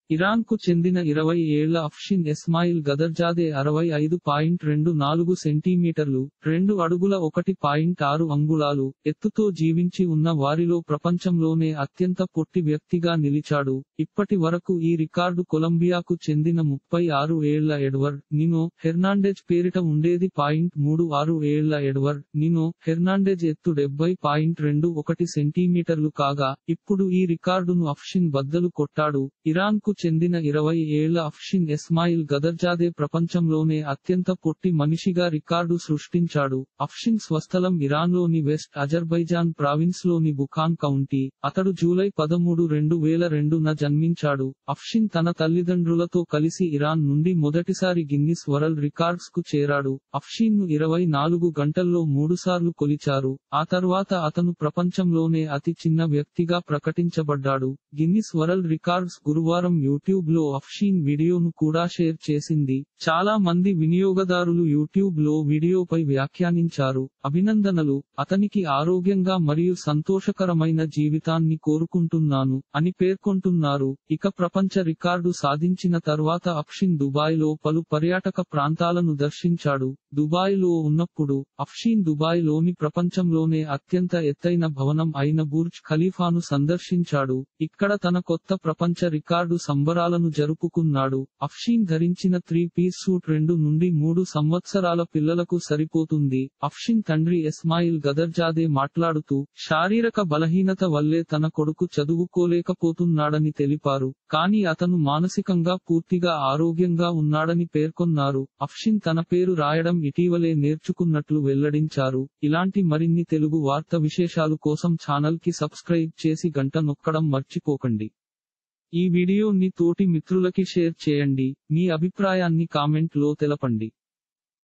Iran కు చెందిన ఇరవై ఏళ్ల అఫ్షిన్ ఎస్మాయిల్ గదర్జాదే అరవై ఐదు పాయింట్ రెండు నాలుగు సెంటీమీటర్లు రెండు అడుగుల ఒకటి పాయింట్ ఆరు అంగుళాలు ఎత్తుతో జీవించి ఉన్న వారిలో ప్రపంచంలోనే అత్యంత పొట్టి వ్యక్తిగా నిలిచాడు ఇప్పటి వరకు ఈ రికార్డు కొలంబియాకు చెందిన ముప్పై ఆరు ఏళ్ల ఎడ్వర్డ్ నినో హెర్నాండెజ్ పేరిట ఉండేది పాయింట్ మూడు ఆరు ఏళ్ల ఎడ్వర్డ్ నినో హెర్నాండెజ్ ఎత్తు డెబ్బై పాయింట్ రెండు ఒకటి సెంటీమీటర్లు కాగా ఇప్పుడు ఈ రికార్డును అఫ్షిన్ బద్దలు కొట్టాడు ఇరాన్ కు చెందిన ఇరవై ఏళ్ల అఫ్షిన్ ఎస్మాయిల్ గదర్జాదే ప్రపంచంలోనే అత్యంత పొట్టి మనిషిగా రికార్డు సృష్టించాడు అఫ్షిన్ స్వస్థలం ఇరాన్లోని వెస్ట్ అజర్బైజాన్ ప్రావిన్స్ లోని బుఖాన్ కౌంటీ అతడు జూలై పదమూడు రెండు వేల రెండున జన్మించాడు అఫ్షిన్ తన తల్లిదండ్రులతో కలిసి ఇరాన్ నుండి మొదటిసారి గిన్నిస్ వరల్డ్ రికార్డ్స్ కు చేరాడు అఫ్షీన్ ను ఇరవై నాలుగు గంటల్లో మూడుసార్లు కొలిచారు ఆ తర్వాత అతను ప్రపంచంలోనే అతి చిన్న వ్యక్తిగా ప్రకటించబడ్డాడు గిన్నిస్ వరల్డ్ రికార్డ్స్ గురువారం యూట్యూబ్ లో అఫ్షీన్ వీడియోను కూడా షేర్ చేసింది చాలా మంది వినియోగదారులు యూట్యూబ్ లో వీడియోపై వ్యాఖ్యానించారు అభినందనలు అతనికి ఆరోగ్యంగా మరియు సంతోషకరమైన జీవితాన్ని కోరుకుంటున్నాను అని పేర్కొంటున్నారు ఇక ప్రపంచ రికార్డు సాధించిన తర్వాత అఫ్షిన్ దుబాయ్ లో పలు పర్యాటక ప్రాంతాలను దర్శించాడు దుబాయ్ లో ఉన్నప్పుడు అఫ్షీన్ దుబాయ్ లోని ప్రపంచంలోనే అత్యంత ఎత్తైన భవనం అయిన బుర్జ్ ఖలీఫాను సందర్శించాడు ఇక్కడ తన కొత్త ప్రపంచ రికార్డు సంబరాలను జరుపుకున్నాడు అఫ్షీన్ ధరించిన త్రీ పీస్ సూట్ రెండు నుండి మూడు సంవత్సరాల పిల్లలకు సరిపోతుంది అఫ్షిన్ తండ్రి ఎస్మాయిల్ గదర్జాదే మాట్లాడుతూ శారీరక బలహీనత వల్లే తన కొడుకు చదువుకోలేకపోతున్నాడని తెలిపారు కానీ అతను మానసికంగా పూర్తిగా ఆరోగ్యంగా ఉన్నాడని పేర్కొన్నారు అఫ్షిన్ తన పేరు రాయడం ఇటీవలే నేర్చుకున్నట్లు వెల్లడించారు ఇలాంటి మరిన్ని తెలుగు వార్త విశేషాలు కోసం ఛానల్ కి సబ్స్క్రైబ్ చేసి గంట నొక్కడం మర్చిపోకండి ఈ వీడియోని తోటి మిత్రులకి షేర్ చేయండి మీ అభిప్రాయాన్ని కామెంట్ లో తెలపండి